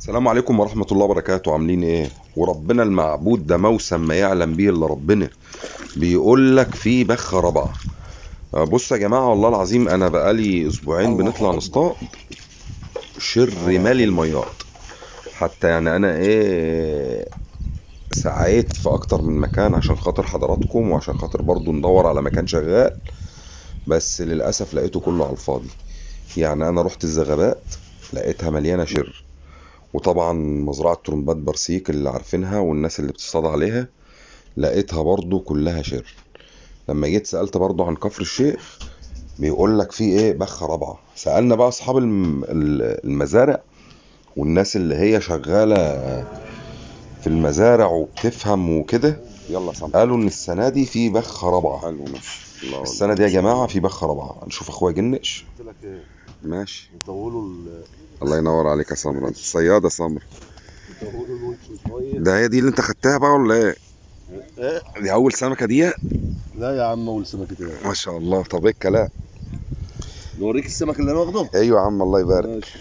السلام عليكم ورحمة الله وبركاته عاملين ايه وربنا المعبود ده موسم ما يعلم به الا ربنا بيقول لك في بخ ربع آه، بص يا جماعة والله العظيم انا بقالي اسبوعين بنطلع نصطاد شر مالي الميات حتى يعني انا ايه سعيت في اكتر من مكان عشان خاطر حضراتكم وعشان خاطر برضو ندور على مكان شغال بس للاسف لقيته كله على الفاضي يعني انا رحت الزغبات لقيتها مليانة شر وطبعا مزرعة ترمبات برسيك اللي عارفينها والناس اللي بتصطاد عليها لقيتها برضو كلها شر لما جيت سألت برضو عن كفر الشيخ بيقول لك في ايه بخ رابعة سألنا بقى اصحاب الم- ال- المزارع والناس اللي هي شغالة في المزارع وبتفهم وكده يلا سامع قالوا ان السنة دي في بخ رابعة حلو ماشي الله السنة دي يا جماعة في بخ رابعة هنشوف اخويا جنش قلت لك ايه ماشي يطولوا ال الله ينور عليك يا سمرة انت صيادة سمرة يطولوا الونش شويه ده هي دي اللي انت خدتها بقى ولا ايه؟ ايه دي اول سمكة دي لا يا عم اول سمكه ايه ما شاء الله طب ايه الكلام نوريك السمك اللي انا واخده ايوه يا عم الله يبارك ماشي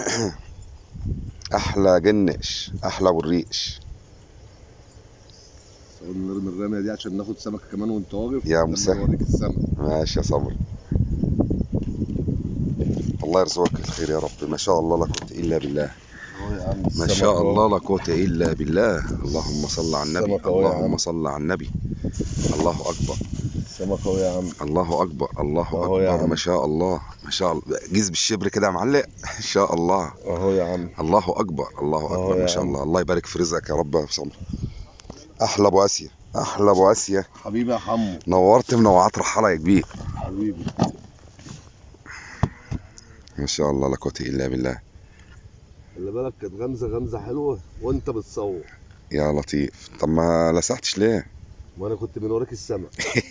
احلى جنش احلى والريش نرمي الرميه دي عشان ناخد سمكه كمان وانت واقف يا لما مسهل. نوريك السمك ماشي يا صبري الله يرزقك الخير يا رب ما شاء الله لا قوة الا بالله اهو يا عم ما السمك شاء أهو. الله لا قوة الا بالله اللهم صل على النبي السمك أهو يا اللهم عم. صل على النبي الله اكبر السمك اهو يا عم الله اكبر الله أهو يا اكبر عم. ما شاء الله ما شاء الله جيز بالشبر كده يا معلق ان شاء الله اهو يا عم الله اكبر الله أهو اكبر ما يا شاء عم. الله الله يبارك في رزقك يا رب يا سمر احلى ابو اسيا احلى ابو اسيا حبيبي يا حمو نورت منوعات رحالة يا كبير حبيبي ما شاء الله لا قوة الا بالله خلي بالك كانت غمزه غمزه حلوه وانت بتصور يا لطيف طب ما لسعتش ليه وانا كنت بنوريك السمك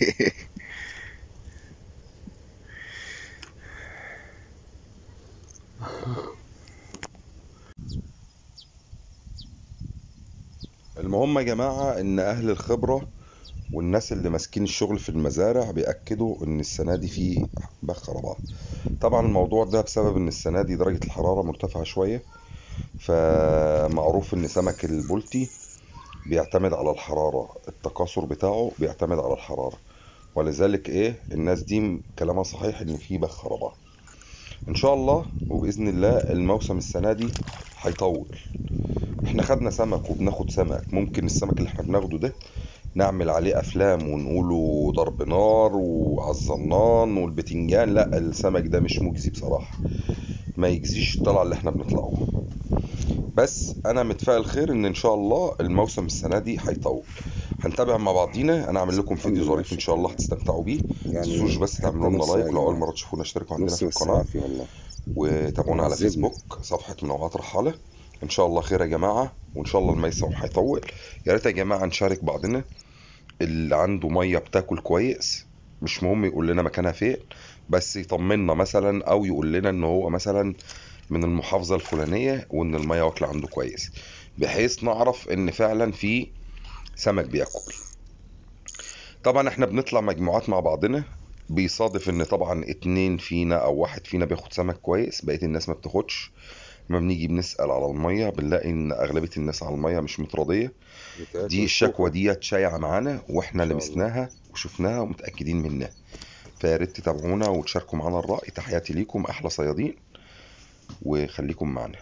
المهم يا جماعة ان اهل الخبرة والناس اللي ماسكين الشغل في المزارع بيأكدوا ان السنة دي في بخ ربع طبعا الموضوع ده بسبب ان السنة دي درجة الحرارة مرتفعة شوية فمعروف ان سمك البلطي بيعتمد على الحرارة التكاثر بتاعه بيعتمد على الحرارة ولذلك ايه الناس دي كلامها صحيح ان في بخ ربع ان شاء الله وباذن الله الموسم السنه دي هيطول احنا خدنا سمك وبناخد سمك ممكن السمك اللي احنا بناخده ده نعمل عليه افلام ونقوله ضرب نار وعالظنان والبتنجان لا السمك ده مش مجزي بصراحه ما يجزيش الطلعه اللي احنا بنطلعوها بس انا متفائل خير ان ان شاء الله الموسم السنه دي هيطول هنتابع مع بعضينا انا اعمل لكم فيديو ظريف ان شاء الله هتستمتعوا بيه ما تنسوش بس تعملوا لنا نص لايك يعني. لو اول مره تشوفونا اشتركوا عندنا نص في الساعة القناه فيه والله وتابعونا على عذبني. فيسبوك صفحة منوعات رحالة إن شاء الله خير يا جماعة وإن شاء الله الميسم هيطول يا ريت يا جماعة نشارك بعضنا اللي عنده مية بتاكل كويس مش مهم يقول لنا مكانها فين بس يطمنا مثلا أو يقول لنا إن هو مثلا من المحافظة الفلانية وإن المية واكلة عنده كويس بحيث نعرف إن فعلا في سمك بياكل طبعا احنا بنطلع مجموعات مع بعضنا بيصادف ان طبعا اتنين فينا او واحد فينا بياخد سمك كويس بقية الناس ما بتاخدش لما بنيجي بنسأل على المية بنلاقي ان اغلبية الناس على المية مش متراضية دي الشكوى دي شايعة معانا واحنا إن شاء الله. لمسناها وشفناها ومتأكدين منها فيا ريت تتابعونا وتشاركوا معانا الرأي تحياتي ليكم احلى صيادين وخليكم معنا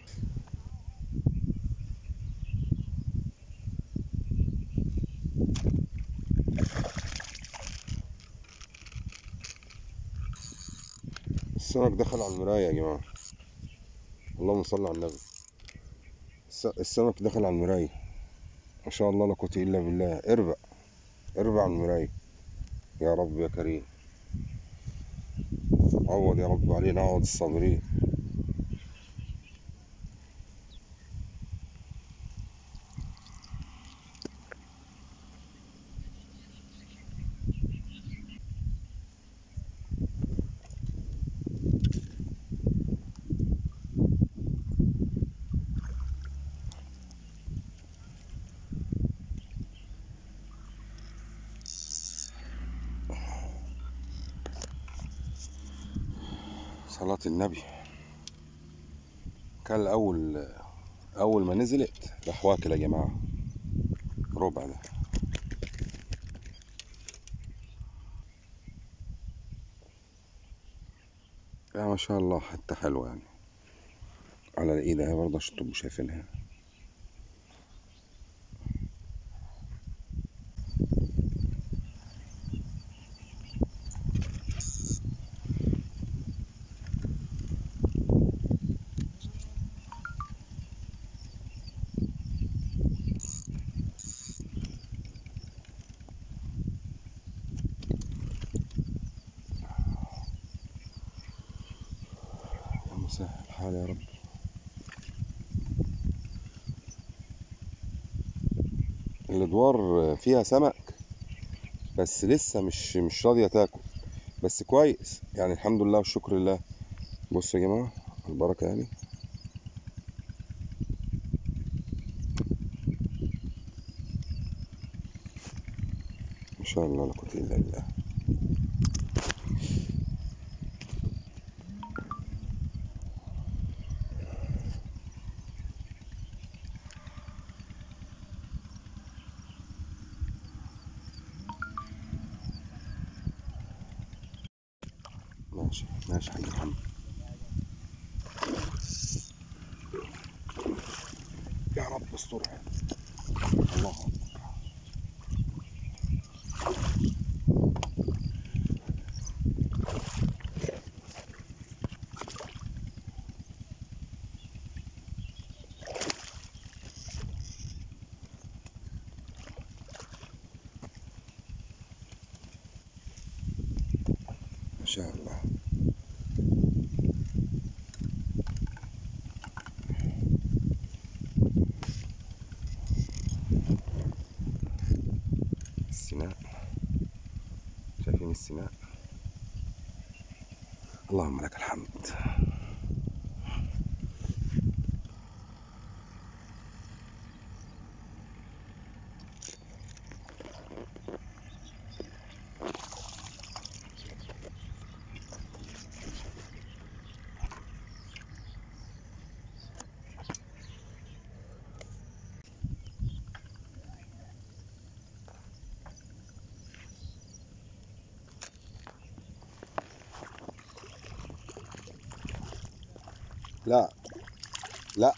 السمك دخل على المراية يا جماعة اللهم صل على النبي الس- السمك دخل على المراية ما شاء الله لا قوة إلا بالله اربع اربع على المراية يا رب يا كريم عوض يا رب علينا عوض الصابرين صلاة النبي كان الأول اول ما نزلت راح واكل يا جماعه ربع ده يا ما شاء الله حتى حلوه يعني على الايد اهي برضه عشان تبقوا شايفينها يا مسهل الحال يا رب الادوار فيها سمك بس لسه مش مش راضيه تاكل بس كويس يعني الحمد لله والشكر لله بصوا يا جماعه البركه يعني ما شاء الله لا قوه الا بالله ماشي ماشي حاج محمد يا رب استرها الله أكبر. ما شاء الله السناء شايفين السناء اللهم لك الحمد لا لا